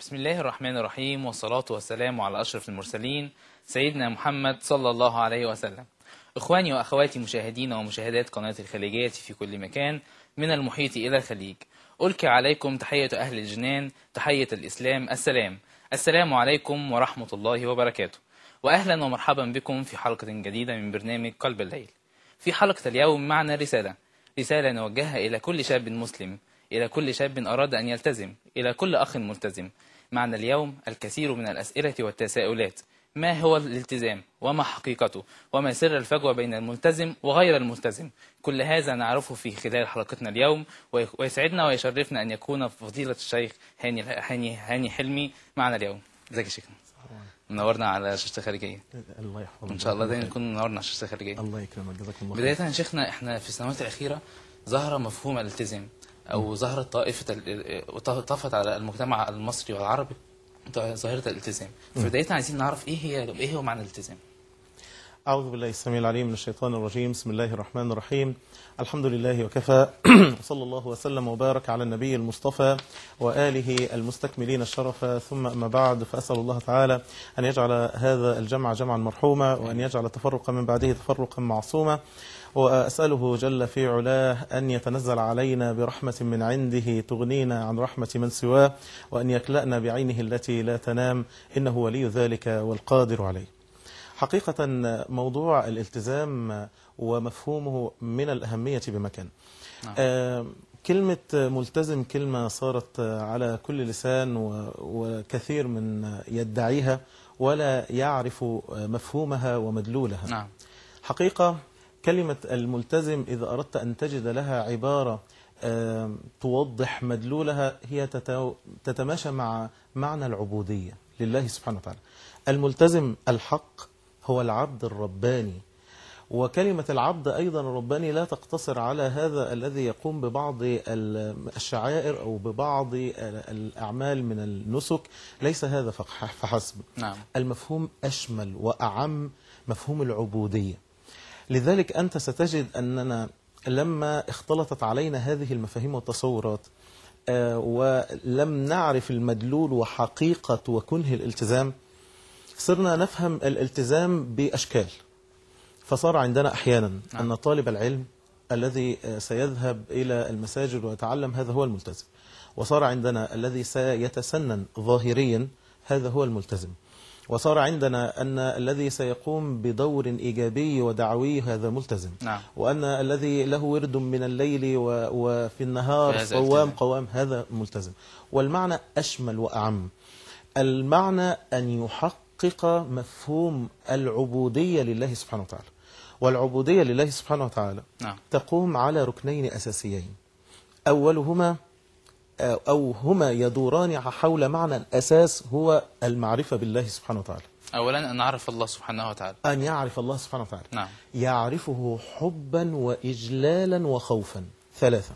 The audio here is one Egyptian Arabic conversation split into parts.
بسم الله الرحمن الرحيم والصلاة والسلام على أشرف المرسلين سيدنا محمد صلى الله عليه وسلم إخواني وأخواتي مشاهدين ومشاهدات قناة الخليجية في كل مكان من المحيط إلى الخليج ألقي عليكم تحية أهل الجنان تحية الإسلام السلام السلام عليكم ورحمة الله وبركاته وأهلا ومرحبا بكم في حلقة جديدة من برنامج قلب الليل في حلقة اليوم معنا رسالة رسالة نوجهها إلى كل شاب مسلم إلى كل شاب أراد أن يلتزم إلى كل أخ ملتزم معنا اليوم الكثير من الأسئلة والتساؤلات ما هو الالتزام وما حقيقته وما سر الفجوة بين الملتزم وغير الملتزم كل هذا نعرفه في خلال حلقتنا اليوم ويسعدنا ويشرفنا أن يكون فضيلة الشيخ هاني هاني هاني حلمي معنا اليوم ازيك يا شيخنا منورنا على شاشة الخارجية الله يحفظك وإن شاء الله دايما نكون منورنا على شاشة الخارجية الله يكرمك جزاك الله خير بداية يا شيخنا احنا في السنوات الأخيرة ظهر مفهوم الالتزام أو ظهرت طائفة ال- طفت على المجتمع المصري والعربي ظاهرة الالتزام فبداية عايزين نعرف إيه هي إيه هو معنى الالتزام أعوذ بالله السميع العليم من الشيطان الرجيم بسم الله الرحمن الرحيم الحمد لله وكفى وصلى الله وسلم وبارك على النبي المصطفى وآله المستكملين الشرف ثم أما بعد فأسأل الله تعالى أن يجعل هذا الجمع جمعا مرحوما وأن يجعل التفرق من بعده تفرقا معصوما وأسأله جل في علاه أن يتنزل علينا برحمة من عنده تغنينا عن رحمة من سواه وأن يكلأنا بعينه التي لا تنام إنه ولي ذلك والقادر عليه حقيقة موضوع الالتزام ومفهومه من الأهمية بمكان نعم. آه، كلمة ملتزم كلمة صارت على كل لسان و- وكثير من يدعيها ولا يعرف مفهومها ومدلولها نعم حقيقة كلمة الملتزم إذا أردت أن تجد لها عبارة آم، توضح مدلولها هي تتو- تتماشى مع معنى العبودية لله سبحانه وتعالى الملتزم الحق هو العبد الرباني وكلمة العبد أيضا الرباني لا تقتصر على هذا الذي يقوم ببعض ال- الشعائر أو ببعض ال- الأعمال من النسك ليس هذا فح- فحسب نعم المفهوم أشمل وأعم مفهوم العبودية لذلك أنت ستجد أننا لما اختلطت علينا هذه المفاهيم والتصورات آه، ولم نعرف المدلول وحقيقة وكنه الالتزام صرنا نفهم الالتزام بأشكال فصار عندنا أحيانا نعم. أن طالب العلم الذي آه، سيذهب إلى المساجد ويتعلم هذا هو الملتزم وصار عندنا الذي سيتسنن ظاهريا هذا هو الملتزم وصار عندنا أن الذي سيقوم بدور إيجابي ودعوي هذا ملتزم نعم وأن الذي له ورد من الليل و- وفي النهار فهذا صوام التزام. قوام هذا ملتزم والمعنى أشمل وأعم المعنى أن يحقق مفهوم العبودية لله سبحانه وتعالى والعبودية لله سبحانه وتعالى نعم تقوم على ركنين أساسيين أولهما أو هما يدوران حول معنى أساس هو المعرفة بالله سبحانه وتعالى أولا أن نعرف الله سبحانه وتعالى أن يعرف الله سبحانه وتعالى نعم يعرفه حبا وإجلالا وخوفا ثلاثة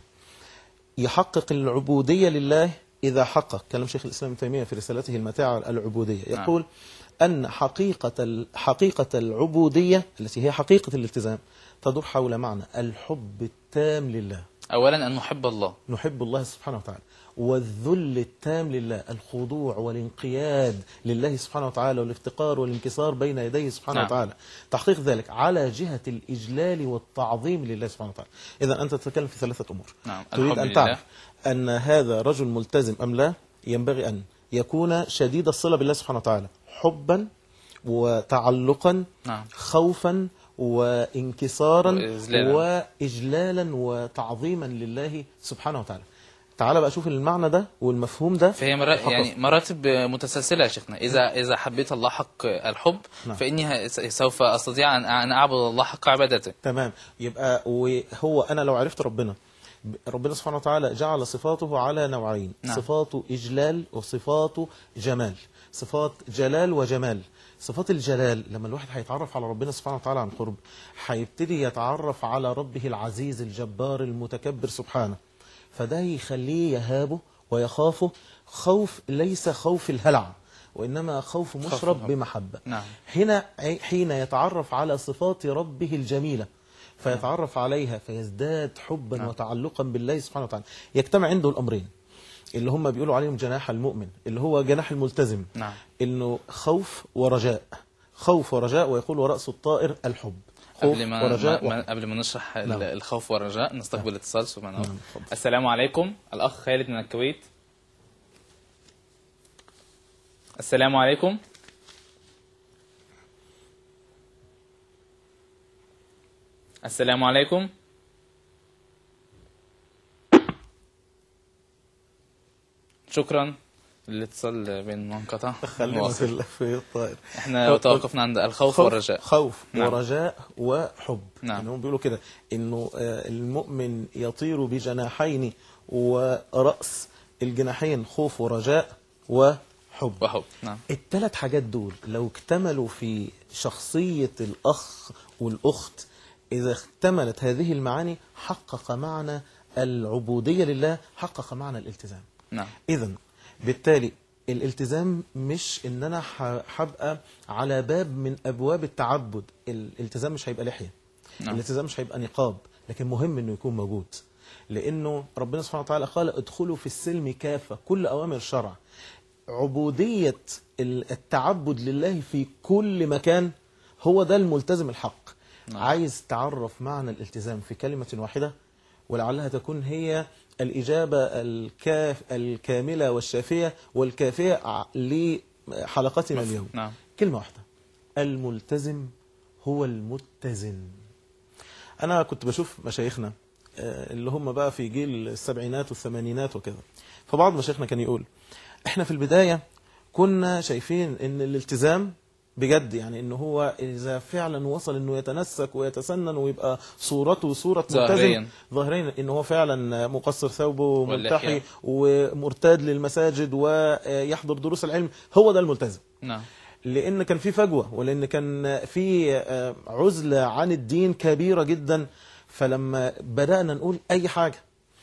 يحقق العبودية لله إذا حقق كلام شيخ الإسلام ابن تيمية في رسالته المتاعة العبودية نعم. يقول أن حقيقة ال- حقيقة العبودية التي هي حقيقة الالتزام تدور حول معنى الحب التام لله أولا أن نحب الله نحب الله سبحانه وتعالى والذل التام لله الخضوع والانقياد لله سبحانه وتعالى والافتقار والانكسار بين يديه سبحانه نعم. وتعالى تحقيق ذلك على جهة الإجلال والتعظيم لله سبحانه وتعالى إذا أنت تتكلم في ثلاثة أمور نعم تريد الحب أن لله. تعرف أن هذا رجل ملتزم أم لا ينبغي أن يكون شديد الصلة بالله سبحانه وتعالى حبا وتعلقا نعم خوفا وانكسارا وإذلالا. وإجلالا وتعظيما لله سبحانه وتعالى تعال بقى شوف المعنى ده والمفهوم ده فهي مرا... يحقق. يعني مراتب متسلسلة يا شيخنا إذا إذا حبيت الله حق الحب نعم. فإني ه- سوف أستطيع أن أن أعبد الله حق عبادته تمام يبقى وهو أنا لو عرفت ربنا ب- ربنا سبحانه وتعالى جعل صفاته على نوعين نعم. صفاته إجلال وصفاته جمال صفات جلال وجمال صفات الجلال لما الواحد هيتعرف على ربنا سبحانه وتعالى عن قرب هيبتدي يتعرف على ربه العزيز الجبار المتكبر سبحانه فده يخليه يهابه ويخافه خوف ليس خوف الهلع وإنما خوف مشرب الحب. بمحبة نعم هنا حين يتعرف على صفات ربه الجميلة فيتعرف عليها فيزداد حبا نعم. وتعلقا بالله سبحانه وتعالى يجتمع عنده الأمرين اللي هم بيقولوا عليهم جناح المؤمن اللي هو جناح الملتزم نعم انه خوف ورجاء خوف ورجاء ويقول ورأس الطائر الحب خوف قبل ما, ورجاء ما وحب. قبل ما نشرح ال- نعم. الخوف والرجاء نستقبل اتصال سبحان الله نعم، اتفضل. السلام عليكم الاخ خالد من الكويت السلام عليكم السلام عليكم شكرا الاتصال بين منقطع خلينا واصل. في ال- في الطائر احنا توقفنا عند الخوف والرجاء خوف نعم. ورجاء وحب نعم. يعني هم بيقولوا كده انه آه، المؤمن يطير بجناحين ورأس الجناحين خوف ورجاء وحب وحب نعم الثلاث حاجات دول لو اكتملوا في شخصية الأخ والأخت إذا اكتملت هذه المعاني حقق معنى العبودية لله حقق معنى الالتزام نعم إذا بالتالي الالتزام مش ان انا ح- هبقى على باب من ابواب التعبد الالتزام مش هيبقى لحيه نعم. الالتزام مش هيبقى نقاب لكن مهم انه يكون موجود لانه ربنا سبحانه وتعالى قال ادخلوا في السلم كافه كل اوامر الشرع عبوديه ال- التعبد لله في كل مكان هو ده الملتزم الحق نعم. عايز تعرف معنى الالتزام في كلمه واحده ولعلها تكون هي الإجابة الكاف الكاملة والشافية والكافية ع- لحلقتنا مف- اليوم نعم كلمة واحدة الملتزم هو المتزن أنا كنت بشوف مشايخنا آه، اللي هم بقى في جيل السبعينات والثمانينات وكذا فبعض مشايخنا كان يقول احنا في البداية كنا شايفين ان الالتزام بجد يعني ان هو اذا فعلا وصل انه يتنسك ويتسنن ويبقى صورته صورة ظاهرياً. ملتزم ظاهرين ان هو فعلا مقصر ثوبه وملتحي واللحية. ومرتاد للمساجد ويحضر دروس العلم هو ده الملتزم نعم لان كان في فجوه ولان كان في آه، عزله عن الدين كبيره جدا فلما بدانا نقول اي حاجه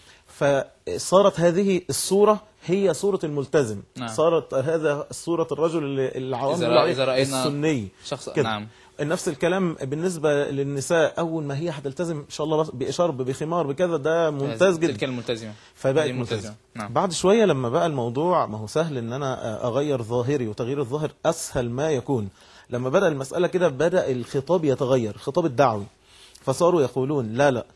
فصارت هذه الصوره هي صوره الملتزم نعم. صارت هذا صوره الرجل اللي العوام إذا بيقولوا رأ- عليه إذا رأينا السني شخص كده. نعم نفس الكلام بالنسبه للنساء اول ما هي هتلتزم ان شاء الله باشارب بخمار بكذا ده ممتاز جدا تلك الملتزمة فبقت هذه ملتزم ملتزمة. نعم بعد شوية لما بقى الموضوع ما هو سهل ان انا اغير ظاهري وتغيير الظاهر اسهل ما يكون لما بدأ المسألة كده بدأ الخطاب يتغير الخطاب الدعوي فصاروا يقولون لا لا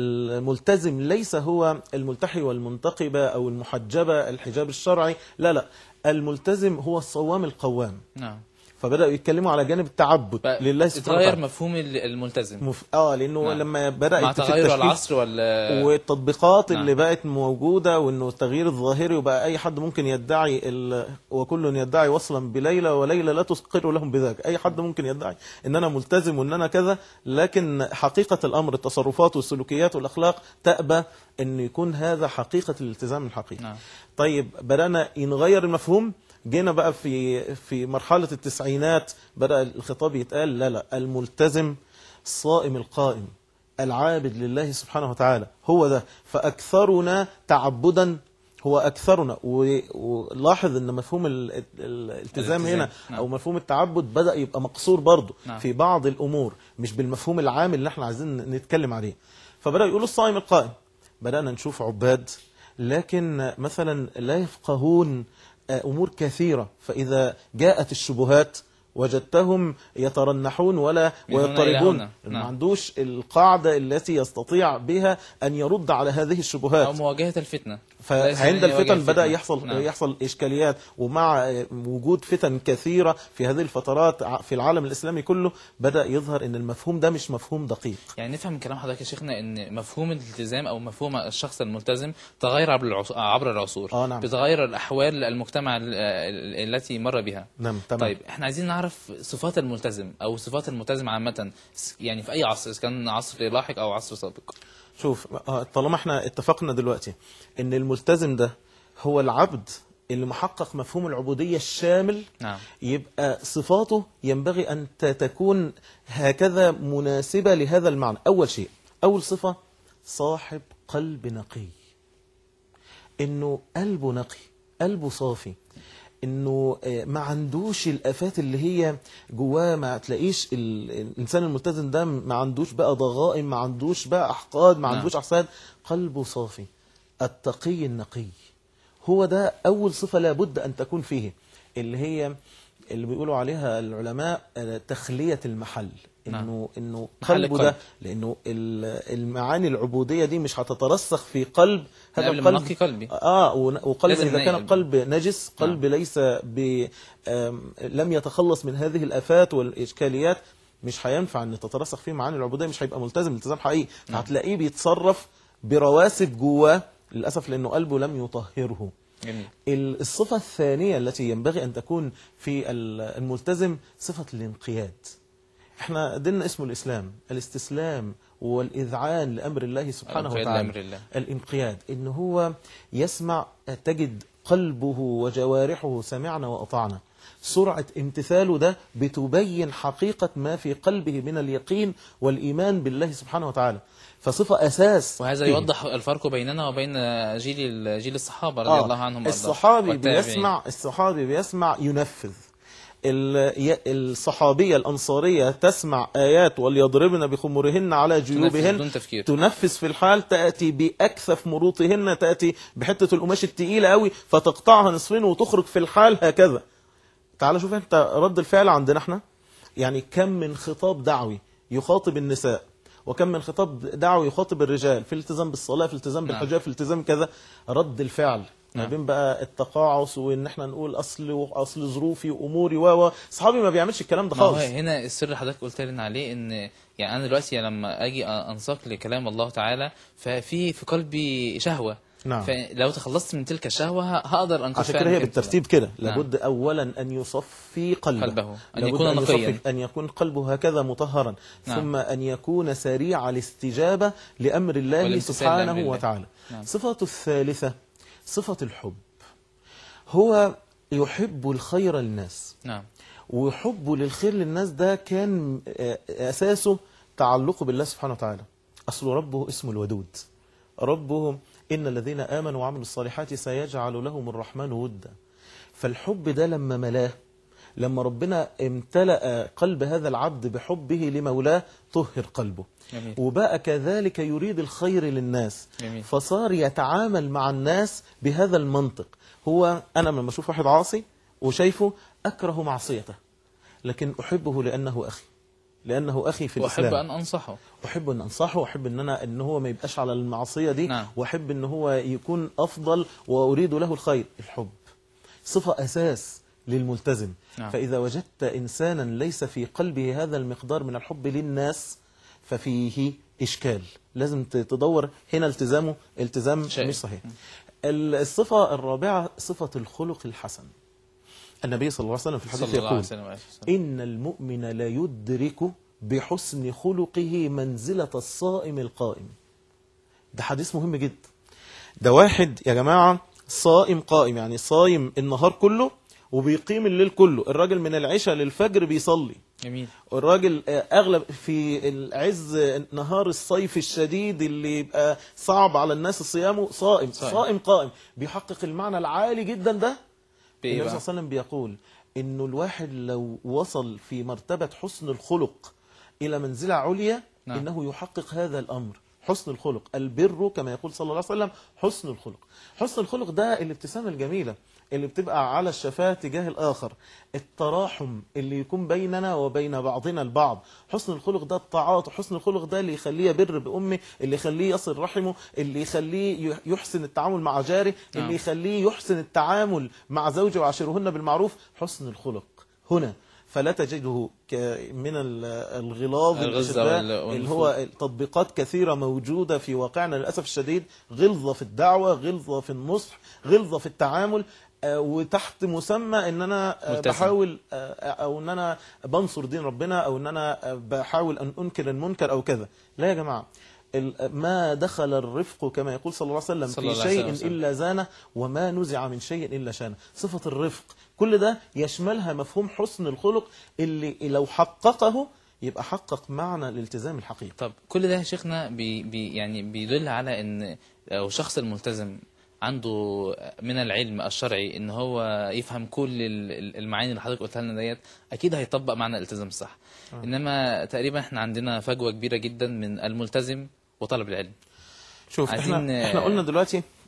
الملتزم ليس هو الملتحي والمنتقبة او المحجبة الحجاب الشرعي لا لا الملتزم هو الصوام القوام نعم فبدأوا يتكلموا على جانب التعبد لله سبحانه اتغير وتعالى مفهوم ال- الملتزم مف... اه لانه نعم. لما بدأ مع في تغير التشكيل- العصر ولا والتطبيقات نعم. اللي بقت موجودة وانه التغيير الظاهري وبقى اي حد ممكن يدعي ال... وكل يدعي وصلا بليلى وليلى لا تسقر لهم بذاك اي حد ممكن يدعي ان انا ملتزم وان انا كذا لكن حقيقة الامر التصرفات والسلوكيات والاخلاق تأبى ان يكون هذا حقيقة الالتزام الحقيقي نعم طيب بدأنا نغير المفهوم جينا بقى في في مرحلة التسعينات بدأ الخطاب يتقال لا لا الملتزم الصائم القائم العابد لله سبحانه وتعالى هو ده فأكثرنا تعبدا هو أكثرنا و- ولاحظ أن مفهوم ال- ال- الالتزام الالتزام، هنا نعم. أو مفهوم التعبد بدأ يبقى مقصور برضه نعم. في بعض الأمور مش بالمفهوم العام اللي احنا عايزين نتكلم عليه فبدأ يقولوا الصائم القائم بدأنا نشوف عباد لكن مثلا لا يفقهون أمور كثيرة فإذا جاءت الشبهات وجدتهم يترنحون ولا من هنا إلى ويضطربون هنا. ما نعم. عندوش القاعدة التي يستطيع بها أن يرد على هذه الشبهات أو مواجهة الفتنة ليس أن فعند يواجه الفتن بدأ الفتنة. يحصل نعم. يحصل إشكاليات ومع وجود فتن كثيرة في هذه الفترات ع- في العالم الإسلامي كله بدأ يظهر أن المفهوم ده مش مفهوم دقيق يعني نفهم من كلام حضرتك يا شيخنا ان مفهوم الالتزام او مفهوم الشخص الملتزم تغير عبر العصور عبر العصور آه، نعم. بتغير الاحوال المجتمع ال- ال- التي مر بها نعم تمام طيب احنا عايزين نعرف صفات الملتزم او صفات الملتزم عامه س- يعني في اي عصر اذا كان عصر لاحق او عصر سابق شوف آه، طالما احنا اتفقنا دلوقتي ان الملتزم ده هو العبد اللي محقق مفهوم العبودية الشامل نعم يبقى صفاته ينبغي أن ت- تكون هكذا مناسبة لهذا المعنى أول شيء أول صفة صاحب قلب نقي إنه قلبه نقي قلبه صافي انه آه، ما عندوش الافات اللي هي جواه ما تلاقيش ال- الانسان الملتزم ده ما عندوش بقى ضغائن ما عندوش بقى احقاد ما نعم. عندوش احساد قلبه صافي التقي النقي هو ده أول صفة لابد أن تكون فيه اللي هي اللي بيقولوا عليها العلماء آه، تخلية المحل نعم. انه انه محل قلبه القلب. ده لانه ال- المعاني العبوديه دي مش هتترسخ في قلب هذا قبل ما القلب نقي قلبي. اه ون- وقلب لازم اذا نقي كان قلبي. قلب نجس قلب ليس ب آم، لم يتخلص من هذه الافات والاشكاليات مش هينفع ان تترسخ فيه معاني العبوديه مش هيبقى ملتزم التزام حقيقي هتلاقيه بيتصرف برواسب جواه للاسف لانه قلبه لم يطهره جميل ال- الصفة الثانية التي ينبغي أن تكون في ال- الملتزم صفة الانقياد احنا ديننا اسمه الإسلام الاستسلام والإذعان لأمر الله سبحانه الانقياد وتعالى لأمر الله. الانقياد إن هو يسمع تجد قلبه وجوارحه سمعنا وأطعنا سرعة امتثاله ده بتبين حقيقة ما في قلبه من اليقين والإيمان بالله سبحانه وتعالى فصفة أساس وهذا فيه. يوضح الفرق بيننا وبين جيل جيل الصحابة رضي الله عنهم وأرضاهم الصحابي والتابعين. بيسمع الصحابي بيسمع ينفذ ال- ي- الصحابية الأنصارية تسمع آيات وليضربن بخمرهن على جيوبهن بدون تفكير. تنفذ في الحال تأتي بأكثف مروطهن تأتي بحتة القماش التقيلة قوي فتقطعها نصفين وتخرج في الحال هكذا تعال شوف انت رد الفعل عندنا احنا يعني كم من خطاب دعوي يخاطب النساء وكم من خطاب دعوي يخاطب الرجال في الالتزام بالصلاة في الالتزام نعم. بالحجاب في الالتزام كذا رد الفعل ما نعم. بين بقى التقاعس وان احنا نقول اصل واصل ظروفي واموري و و اصحابي ما بيعملش الكلام ده ما هو خالص هنا السر اللي حضرتك قلت لنا عليه ان يعني انا دلوقتي لما اجي انساق لكلام الله تعالى ففي في قلبي شهوه نعم. فلو تخلصت من تلك الشهوه ه- هقدر انقذ عشان فعلا كده هي كده. بالترتيب كده نعم. لابد اولا ان يصفي قلبه, قلبه. أن لابد يكون يصفي- نقيا. ان يكون قلبه هكذا مطهرا نعم. ثم ان يكون سريع الاستجابه لامر الله والامتثال سبحانه لأمر الله. وتعالى نعم. صفه الثالثه صفه الحب هو يحب الخير للناس نعم وحبه للخير للناس ده كان آه، اساسه تعلقه بالله سبحانه وتعالى اصل ربه اسمه الودود ربه ان الذين امنوا وعملوا الصالحات سيجعل لهم الرحمن ودا فالحب ده لما ملاه لما ربنا امتلأ قلب هذا العبد بحبه لمولاه طهر قلبه جميل. وبقى كذلك يريد الخير للناس جميل. فصار يتعامل مع الناس بهذا المنطق هو أنا لما أشوف واحد عاصي وشايفه أكره معصيته لكن أحبه لأنه أخي لأنه أخي في واحب الإسلام ان انصحه احب ان انصحه واحب ان انا ان هو ما يبقاش على المعصيه دي نعم. واحب ان هو يكون افضل واريد له الخير الحب صفه اساس للملتزم نعم. فاذا وجدت انسانا ليس في قلبه هذا المقدار من الحب للناس ففيه اشكال لازم ت- تدور هنا التزامه التزام شيء. مش صحيح ال- الصفه الرابعه صفه الخلق الحسن النبي صلى الله عليه وسلم في الحديث صلى الله عليه يقول وسلم وآله وسلم. إن المؤمن لا يدرك بحسن خلقه منزلة الصائم القائم ده حديث مهم جدا ده واحد يا جماعة صائم قائم يعني صايم النهار كله وبيقيم الليل كله الراجل من العشاء للفجر بيصلي جميل الراجل آه، اغلب في العز نهار الصيف الشديد اللي يبقى صعب على الناس صيامه صائم صائم. صائم قائم بيحقق المعنى العالي جدا ده بإيه النبي بقى؟ صلى الله عليه وسلم بيقول انه الواحد لو وصل في مرتبة حسن الخلق الى منزلة عليا نعم. انه يحقق هذا الامر حسن الخلق البر كما يقول صلى الله عليه وسلم حسن الخلق حسن الخلق ده الابتسامة الجميلة اللي بتبقى على الشفاه تجاه الآخر التراحم اللي يكون بيننا وبين بعضنا البعض حسن الخلق ده الطاعات حسن الخلق ده اللي يخليه يبر بأمه اللي يخليه يصل رحمه اللي يخليه يحسن التعامل مع جاره نعم. اللي يخليه يحسن التعامل مع زوجه وعاشرهن بالمعروف حسن الخلق هنا فلا تجده ك- من ال- الغلاظ الغلظة الأشداء وال- اللي هو تطبيقات كثيرة موجودة في واقعنا للأسف الشديد غلظة في الدعوة غلظة في النصح غلظة في التعامل آه، وتحت مسمى ان انا آه، ملتزم. بحاول آه، او ان انا بنصر دين ربنا او ان انا آه، بحاول ان انكر المنكر او كذا لا يا جماعه ال- ما دخل الرفق كما يقول صلى الله عليه وسلم صلى في الله عليه شيء وسلم. الا زانه وما نزع من شيء الا شانه صفه الرفق كل ده يشملها مفهوم حسن الخلق اللي لو حققه يبقى حقق معنى الالتزام الحقيقي طب كل ده يا شيخنا بي بي يعني بيدل على ان لو الشخص الملتزم عنده من العلم الشرعي ان هو يفهم كل ال- ال- المعاني اللي حضرتك قلتها لنا ديت اكيد هيطبق معنى الالتزام الصح انما تقريبا احنا عندنا فجوه كبيره جدا من الملتزم وطلب العلم شوف عايزين- احنا احنا قلنا دلوقتي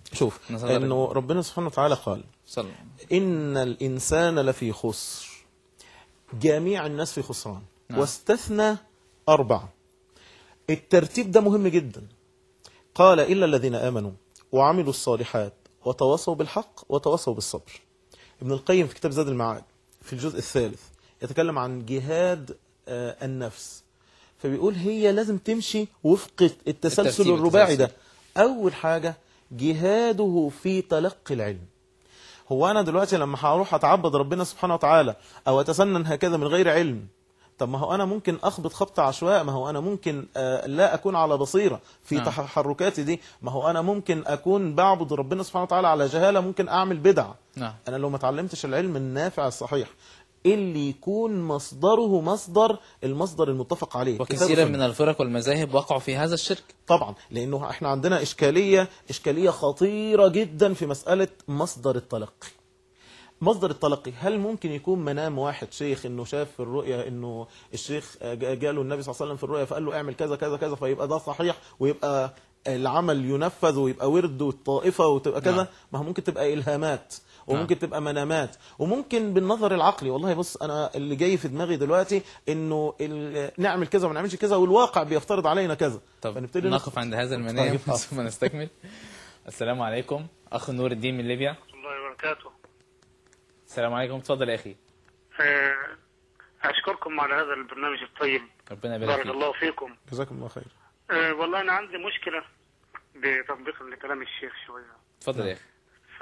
شوف نظرا انه ربنا سبحانه وتعالى قال صلى إن الإنسان لفي خسر جميع الناس في خسران نعم. واستثنى أربعة الترتيب ده مهم جدا قال إلا الذين آمنوا وعملوا الصالحات وتواصوا بالحق وتواصوا بالصبر ابن القيم في كتاب زاد المعاد في الجزء الثالث يتكلم عن جهاد آه، النفس فبيقول هي لازم تمشي وفق التسلسل الترتيب، الرباعي ده التسلسل. أول حاجة جهاده في تلقي العلم هو انا دلوقتي لما هروح اتعبد ربنا سبحانه وتعالى او اتسنن هكذا من غير علم طب ما هو انا ممكن اخبط خبط عشواء ما هو انا ممكن آه، لا اكون على بصيره في نعم. تحركاتي دي ما هو انا ممكن اكون بعبد ربنا سبحانه وتعالى على جهاله ممكن اعمل بدع نعم انا لو ما اتعلمتش العلم النافع الصحيح اللي يكون مصدره مصدر المصدر المتفق عليه كتاب وكثيرا وسنة. من الفرق والمذاهب وقعوا في هذا الشرك طبعا لانه احنا عندنا اشكاليه اشكاليه خطيره جدا في مساله مصدر التلقي مصدر التلقي هل ممكن يكون منام واحد شيخ انه شاف في الرؤيا انه الشيخ جا- جاله النبي صلى الله عليه وسلم في الرؤيا فقال له اعمل كذا كذا كذا فيبقى ده صحيح ويبقى العمل ينفذ ويبقى ورد والطائفه وتبقى كذا نعم. ما هو ممكن تبقى الهامات وممكن تبقى منامات وممكن بالنظر العقلي والله بص انا اللي جاي في دماغي دلوقتي انه ال- نعمل كذا وما نعملش كذا والواقع بيفترض علينا كذا طب فنبتدي نقف عند هذا المنام طيب، حاضر. ثم نستكمل السلام عليكم اخ نور الدين من ليبيا الله وبركاته السلام عليكم اتفضل يا اخي آه، أشكركم على هذا البرنامج الطيب ربنا يبارك بارك فيك الله فيكم جزاكم الله خير آه، والله أنا عندي مشكلة بتطبيق لكلام الشيخ شوية اتفضل يا اخي ف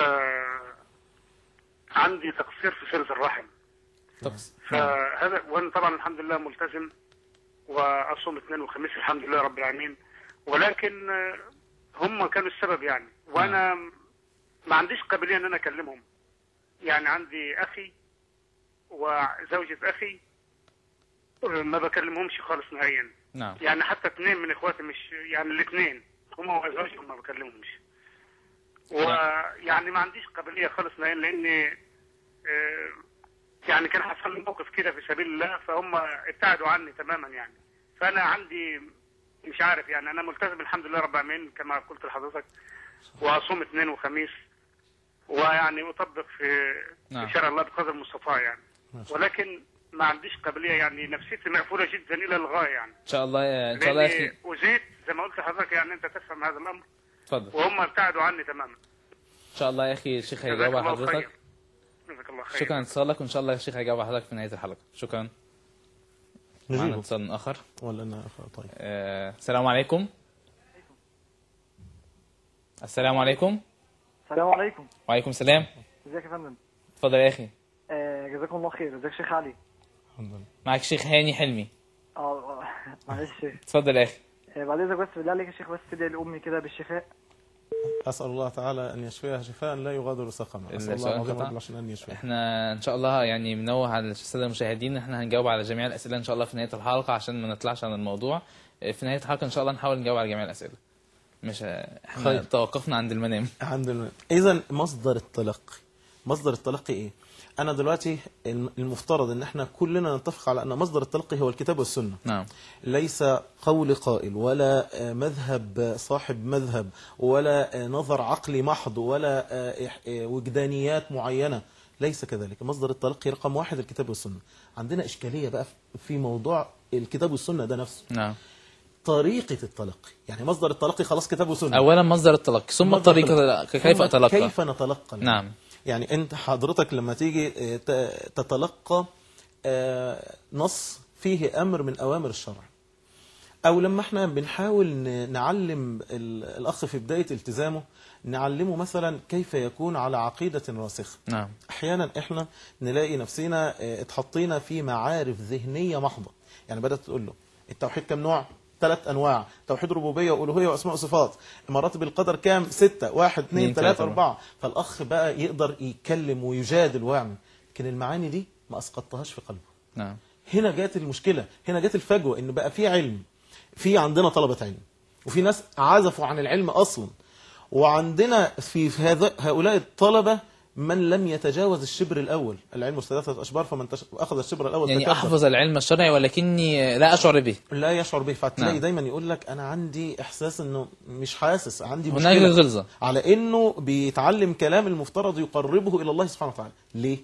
عندي تقصير في صلة الرحم طب نعم. فهذا وأنا طبعا الحمد لله ملتزم وأصوم اثنين وخميس الحمد لله رب العالمين ولكن آه، هم كانوا السبب يعني وأنا ما عنديش قابلية إن أنا أكلمهم يعني عندي أخي وزوجة أخي آه، ما بكلمهمش خالص نهائيا نعم يعني حتى اثنين من اخواتي مش يعني الاثنين هم وازواجهم ما بكلمهمش ويعني ما عنديش قابليه خالص لان لان آه، يعني كان حصل لي موقف كده في سبيل الله فهم ابتعدوا عني تماما يعني فانا عندي مش عارف يعني انا ملتزم الحمد لله رب العالمين كما قلت لحضرتك واصوم اثنين وخميس ويعني اطبق في نعم. في شرع الله بقدر المستطاع يعني ما شاء الله. ولكن ما عنديش قابليه يعني نفسيتي مقفوله جدا الى الغايه يعني ان شاء الله ان شاء الله يا اخي لاني وزيت زي ما قلت لحضرتك يعني انت تفهم هذا الامر اتفضل وهم ابتعدوا عني تماما ان شاء الله يا اخي الشيخ جزاك هيجاوب على الله خير حضرتك جزاك الله خير شكرا لاتصالك وان شاء الله الشيخ هيجاوب على حضرتك في نهايه الحلقه شكرا معنا نجيبه اتصال اخر ولا انا طيب آه، السلام عليكم السلام عليكم السلام عليكم وعليكم السلام ازيك يا فندم اتفضل يا اخي آه جزاكم الله خير ازيك شيخ علي الحمد لله معك شيخ هاني حلمي اه آه، معلش يا شيخ اتفضل يا اخي آه بعد اذنك بس بالله عليك يا شيخ بس تدعي لامي كده بالشفاء اسال الله تعالى ان يشفيها شفاء لا يغادر سقما اسال الله السؤال العظيم قطع. رب العالمين ان يشفيها احنا ان شاء الله يعني منوه على الساده المشاهدين ان احنا هنجاوب على جميع الاسئله ان شاء الله في نهايه الحلقه عشان ما نطلعش عن الموضوع في نهايه الحلقه ان شاء الله نحاول نجاوب على جميع الاسئله مش احنا خير. توقفنا عند المنام الحمد لله اذا مصدر التلقي مصدر التلقي ايه انا دلوقتي الم- المفترض ان احنا كلنا نتفق على ان مصدر التلقي هو الكتاب والسنه نعم ليس قول قائل ولا آه، مذهب صاحب مذهب ولا آه، نظر عقلي محض ولا آه، إح- آه، وجدانيات معينة ليس كذلك مصدر التلقي رقم واحد الكتاب والسنة عندنا إشكالية بقى في موضوع الكتاب والسنة ده نفسه نعم طريقة التلقي يعني مصدر التلقي خلاص كتاب وسنة اولا مصدر التلقي ثم مصدر طريقه التلقي. كيف ثم اتلقى كيف نتلقى نعم يعني انت حضرتك لما تيجي اه، ت- تتلقى اه، نص فيه امر من اوامر الشرع او لما احنا بنحاول ن- نعلم ال- الاخ في بدايه التزامه نعلمه مثلا كيف يكون على عقيده راسخه نعم احيانا احنا نلاقي نفسنا اه، اتحطينا في معارف ذهنيه محضه يعني بدات تقول له التوحيد كم نوع ثلاث انواع توحيد ربوبيه والوهيه واسماء وصفات مراتب القدر كام ستة واحد اثنين اثنين، ثلاثة ثلاثة، أربعة فالأخ بقى يقدر يتكلم ويجادل ويعمل لكن المعاني دي ما أسقطتهاش في قلبه نعم هنا جات المشكلة هنا جات الفجوة إن بقى في علم في عندنا طلبة علم وفي ناس عزفوا عن العلم أصلا وعندنا في هذا هؤلاء الطلبة من لم يتجاوز الشبر الاول العلم ثلاثه اشبار فمن تش... اخذ الشبر الاول يعني تكبر. احفظ العلم الشرعي ولكني لا اشعر به لا يشعر به فتلاقي نعم. دايما يقول لك انا عندي احساس انه مش حاسس عندي هناك مشكله غلظه على انه بيتعلم كلام المفترض يقربه الى الله سبحانه وتعالى ليه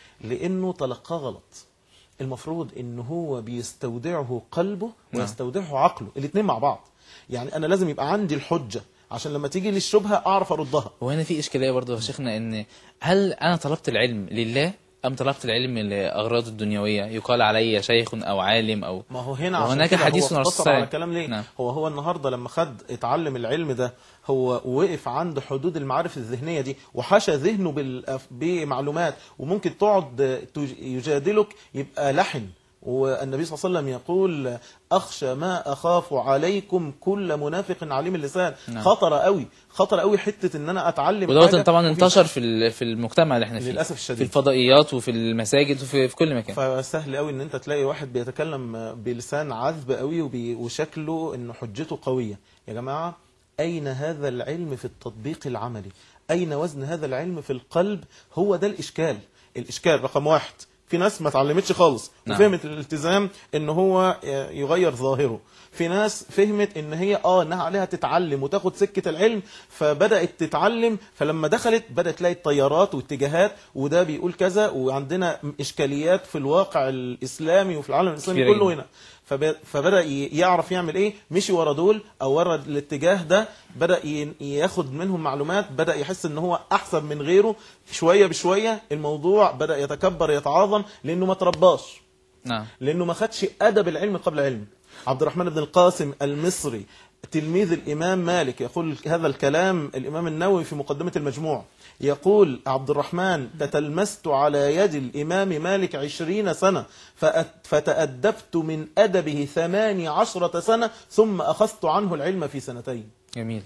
لانه تلقاه غلط المفروض ان هو بيستودعه قلبه نعم. ويستودعه عقله الاثنين مع بعض يعني انا لازم يبقى عندي الحجه عشان لما تيجي لي الشبهه اعرف اردها وهنا في اشكاليه برضه يا شيخنا ان هل انا طلبت العلم لله ام طلبت العلم لاغراض الدنيويه يقال علي شيخ او عالم او ما هو هنا عشان وهناك كده حديث هو عن اقتصر الرسول على كلام ليه نعم. هو هو النهارده لما خد اتعلم العلم ده هو وقف عند حدود المعارف الذهنيه دي وحشى ذهنه بال- بمعلومات وممكن تقعد تج- يجادلك يبقى لحن والنبي صلى الله عليه وسلم يقول اخشى ما اخاف عليكم كل منافق عليم اللسان نعم. خطر قوي خطر قوي حته ان انا اتعلم ودوت حاجة طبعا وفي- انتشر في ال- في المجتمع اللي احنا فيه للأسف الشديد. في الفضائيات وفي المساجد وفي في كل مكان فسهل قوي ان انت تلاقي واحد بيتكلم بلسان عذب قوي وبي- وشكله انه حجته قويه يا جماعه اين هذا العلم في التطبيق العملي اين وزن هذا العلم في القلب هو ده الاشكال الاشكال رقم واحد في ناس ما اتعلمتش خالص نعم. وفهمت الالتزام ان هو يغير ظاهره في ناس فهمت ان هي اه انها عليها تتعلم وتاخد سكه العلم فبدات تتعلم فلما دخلت بدات تلاقي التيارات واتجاهات وده بيقول كذا وعندنا اشكاليات في الواقع الاسلامي وفي العالم الاسلامي كبيرة كله جداً. هنا فب- فبدا ي- يعرف يعمل ايه مشي ورا دول او ورا الاتجاه ده بدا ي- ياخد منهم معلومات بدا يحس ان هو احسن من غيره شويه بشويه الموضوع بدا يتكبر يتعاظم لانه ما ترباش نعم لانه ما خدش ادب العلم قبل علم عبد الرحمن بن القاسم المصري تلميذ الامام مالك يقول هذا الكلام الامام النووي في مقدمه المجموع يقول عبد الرحمن تتلمست على يد الامام مالك عشرين سنه فأت- فتادبت من ادبه ثماني عشرة سنه ثم اخذت عنه العلم في سنتين جميل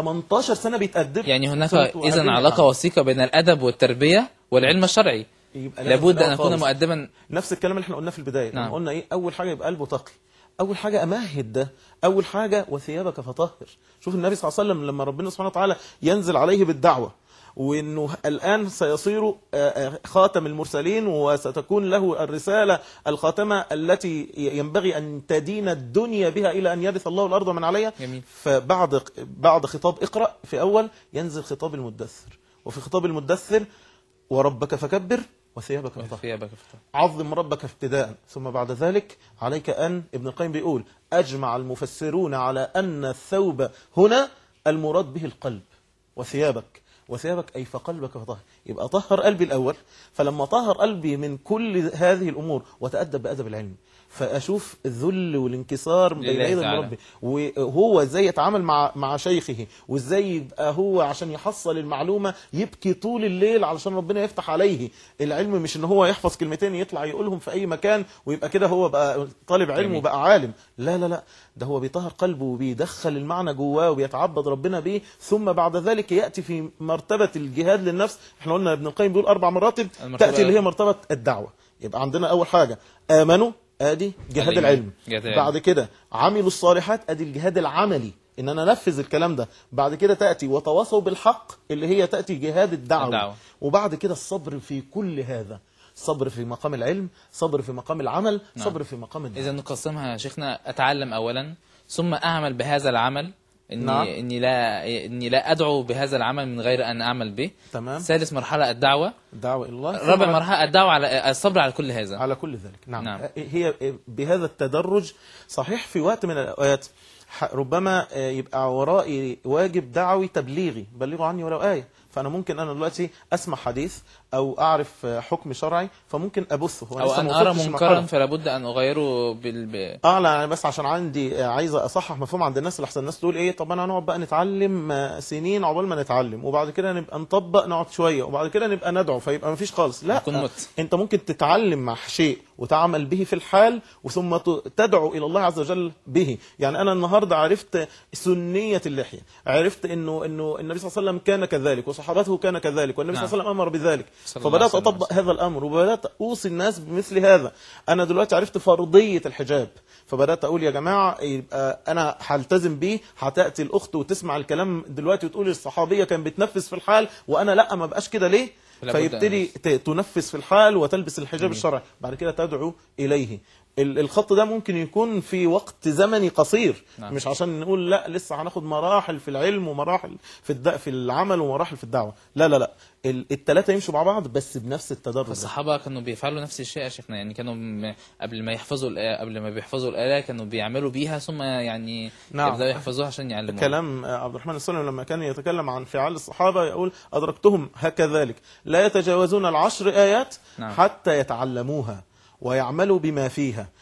18 سنه بيتادب يعني هناك ثم اذا تؤدب علاقه عنه. وثيقه بين الادب والتربيه والعلم الشرعي يبقى لازم لابد في ان الأول اكون خالص. مؤدبا نفس الكلام اللي احنا قلناه في البدايه نعم. لما قلنا ايه اول حاجه يبقى قلبه تقي اول حاجه امهد ده اول حاجه وثيابك فطهر شوف النبي صلى الله عليه وسلم لما ربنا سبحانه وتعالى ينزل عليه بالدعوه وانه الان سيصير آه، آه، خاتم المرسلين وستكون له الرساله الخاتمه التي ينبغي ان تدين الدنيا بها الى ان يرث الله الارض من عليها جميل. فبعد بعد خطاب اقرا في اول ينزل خطاب المدثر وفي خطاب المدثر وربك فكبر وثيابك فطهر ثيابك فتح. عظم ربك ابتداء ثم بعد ذلك عليك أن ابن القيم بيقول أجمع المفسرون على أن الثوب هنا المراد به القلب وثيابك وثيابك أي فقلبك فطهر يبقى طهر قلبي الأول فلما طهر قلبي من كل هذه الأمور وتأدب بأدب العلم فأشوف الذل والانكسار بين لله يدي تعالى. المربي وهو ازاي يتعامل مع مع شيخه وازاي يبقى هو عشان يحصل المعلومه يبكي طول الليل علشان ربنا يفتح عليه العلم مش ان هو يحفظ كلمتين يطلع يقولهم في اي مكان ويبقى كده هو بقى طالب علم جميل. وبقى عالم لا لا لا ده هو بيطهر قلبه وبيدخل المعنى جواه وبيتعبد ربنا بيه ثم بعد ذلك ياتي في مرتبه الجهاد للنفس احنا قلنا ابن القيم بيقول اربع مراتب المرتبة- تاتي اللي هي مرتبه الدعوه يبقى عندنا اول حاجه امنوا ادي جهاد الإيمان. العلم جهاد العلم. بعد كده عملوا الصالحات ادي الجهاد العملي ان انا انفذ الكلام ده بعد كده تاتي وتواصوا بالحق اللي هي تاتي جهاد الدعوه, الدعوة. وبعد كده الصبر في كل هذا صبر في مقام العلم صبر في مقام العمل نعم. صبر في مقام الدعوه اذا نقسمها يا شيخنا اتعلم اولا ثم اعمل بهذا العمل اني نعم. اني لا اني لا ادعو بهذا العمل من غير ان اعمل به تمام ثالث مرحله الدعوه الدعوه الى الله رابع ثم مرحله الدعوه على الصبر على كل هذا على كل ذلك نعم. نعم. نعم. هي بهذا التدرج صحيح في وقت من الأوقات ح- ربما آه، يبقى ورائي واجب دعوي تبليغي بلغوا عني ولو آية فأنا ممكن أنا دلوقتي أسمع حديث أو أعرف آه، حكم شرعي فممكن أبثه وأنا او لسه ان ما ارى وصلتش منكرا لمرحلة. فلا بد ان اغيره بال ب... اه لا انا بس عشان عندي آه، عايزه اصحح مفهوم عند الناس لحسن الناس تقول ايه طب انا هنقعد بقى نتعلم آه، سنين عقبال ما نتعلم وبعد كده نبقى نطبق نقعد شويه وبعد كده نبقى ندعو فيبقى مفيش خالص لا نكون مت. انت ممكن تتعلم مع شيء وتعمل به في الحال وثم ت- تدعو الى الله عز وجل به يعني انا النهارده عرفت سنيه اللحيه عرفت انه انه النبي صلى الله عليه وسلم كان كذلك وصحابته كان كذلك والنبي نعم. صلى الله عليه وسلم امر بذلك صلى الله فبدات عليه وسلم. اطبق هذا الامر وبدات اوصي الناس بمثل هذا انا دلوقتي عرفت فرضيه الحجاب فبدات اقول يا جماعه يبقى انا هلتزم بيه هتاتي الاخت وتسمع الكلام دلوقتي وتقول الصحابيه كان بتنفذ في الحال وانا لا ما بقاش كده ليه فلا بد فيبتدي ت- تنفذ في الحال وتلبس الحجاب الشرعي بعد كده تدعو إليه ال- الخط ده ممكن يكون في وقت زمني قصير نعم. مش عشان نقول لا لسه هناخد مراحل في العلم ومراحل في الد... في العمل ومراحل في الدعوة لا لا لا ال- التلاتة يمشوا مع بعض بس بنفس التدرج ده. فالصحابة كانوا بيفعلوا نفس الشيء يا شيخنا يعني كانوا م- قبل ما يحفظوا الآية قبل ما بيحفظوا الآية كانوا بيعملوا بيها ثم يعني نعم. يبدأوا يحفظوها عشان يعلموها كلام عبد الرحمن السلمي لما كان يتكلم عن فعال الصحابة يقول أدركتهم هكذلك لا يتجاوزون العشر آيات نعم. حتى يتعلموها ويعملوا بما فيها